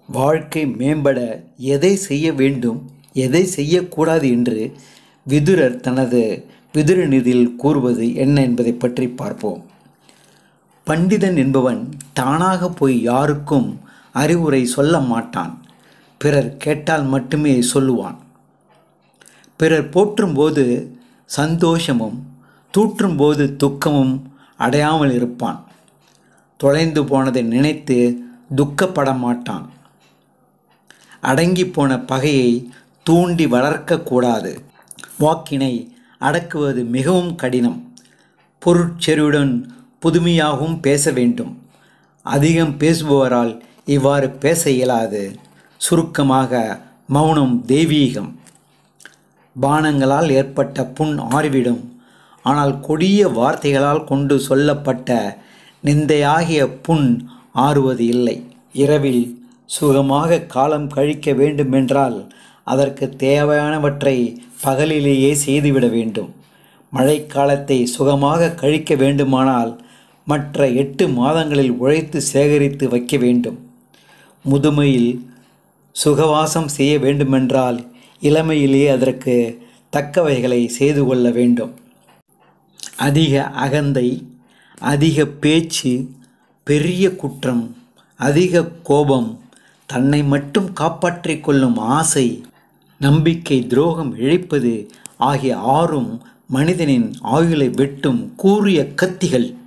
வாழ்க்கை மேம்பட எதை செய்ய வேண்டும் எதை செய்யக்கூடாது என்று விதுரர் தனது விதுரநிதியில் கூறுவது என்ன என்பதை பற்றி பார்ப்போம் பண்டிதன் என்பவன் தானாக போய் யாருக்கும் அறிவுரை சொல்ல மாட்டான் பிறர் கேட்டால் மட்டுமே சொல்லுவான் பிறர் போற்றும்போது சந்தோஷமும் தூற்றும்போது துக்கமும் அடையாமல் இருப்பான் தொலைந்து போனதை நினைத்து துக்கப்பட மாட்டான் அடங்கி போன பகையை தூண்டி வளர்க்கக்கூடாது வாக்கினை அடக்குவது மிகவும் கடினம் பொருட்செறிவுடன் புதுமையாகவும் பேச வேண்டும் அதிகம் பேசுபவரால் இவ்வாறு பேச இயலாது சுருக்கமாக மௌனம் தெய்வீகம் பானங்களால் ஏற்பட்ட புண் ஆறிவிடும் ஆனால் கொடிய வார்த்தைகளால் கொண்டு சொல்லப்பட்ட நிந்தையாகிய புண் ஆறுவது இல்லை இரவில் சுகமாக காலம் கழிக்க வேண்டுமென்றால் அதற்கு தேவையானவற்றை பகலிலேயே செய்துவிட வேண்டும் மழைக்காலத்தை சுகமாக கழிக்க வேண்டுமானால் மற்ற எட்டு மாதங்களில் உழைத்து சேகரித்து வைக்க வேண்டும் முதுமையில் சுகவாசம் செய்ய வேண்டுமென்றால் இளமையிலே அதற்கு தக்கவைகளை செய்து கொள்ள வேண்டும் அதிக அகந்தை அதிக பேச்சு பெரிய குற்றம் அதிக கோபம் தன்னை மட்டும் காப்பாற்றிக் கொள்ளும் ஆசை நம்பிக்கை துரோகம் இழைப்பது ஆகிய ஆறும் மனிதனின் ஆயுளை வெட்டும் கூறிய கத்திகள்